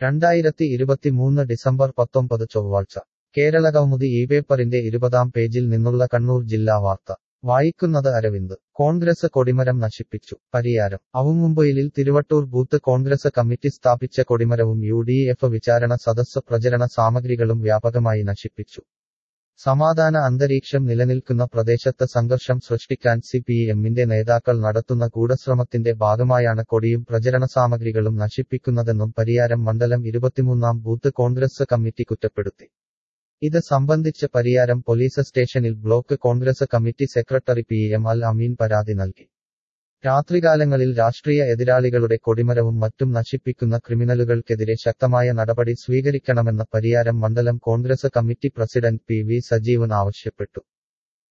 രണ്ടായിരത്തി ഇരുപത്തിമൂന്ന് ഡിസംബർ പത്തൊമ്പത് ചൊവ്വാഴ്ച കേരള കൗമുദി ഈ പേപ്പറിന്റെ ഇരുപതാം പേജിൽ നിന്നുള്ള കണ്ണൂർ ജില്ലാ വാർത്ത വായിക്കുന്നത് അരവിന്ദ് കോൺഗ്രസ് കൊടിമരം നശിപ്പിച്ചു പരിയാരം അവമുംബൈയിൽ തിരുവട്ടൂർ ബൂത്ത് കോൺഗ്രസ് കമ്മിറ്റി സ്ഥാപിച്ച കൊടിമരവും യു ഡി എഫ് വിചാരണ സദസ്സ് പ്രചരണ സാമഗ്രികളും വ്യാപകമായി നശിപ്പിച്ചു സമാധാന അന്തരീക്ഷം നിലനിൽക്കുന്ന പ്രദേശത്ത് സംഘർഷം സൃഷ്ടിക്കാൻ സി പി എമ്മിന്റെ നേതാക്കൾ നടത്തുന്ന ഗൂഢശ്രമത്തിന്റെ ഭാഗമായാണ് കൊടിയും പ്രചരണ സാമഗ്രികളും നശിപ്പിക്കുന്നതെന്നും പരിയാരം മണ്ഡലം ഇരുപത്തിമൂന്നാം ബൂത്ത് കോൺഗ്രസ് കമ്മിറ്റി കുറ്റപ്പെടുത്തി ഇത് സംബന്ധിച്ച് പരിയാരം പോലീസ് സ്റ്റേഷനിൽ block Congress committee secretary P M Al Ameen പരാതി നൽകി രാത്രികാലങ്ങളിൽ രാഷ്ട്രീയ എതിരാളികളുടെ കൊടിമരവും മറ്റും നശിപ്പിക്കുന്ന ക്രിമിനലുകൾക്കെതിരെ ശക്തമായ നടപടി സ്വീകരിക്കണമെന്ന് പരിയാരം മണ്ഡലം Congress committee president P V Sajeevan ആവശ്യപ്പെട്ടു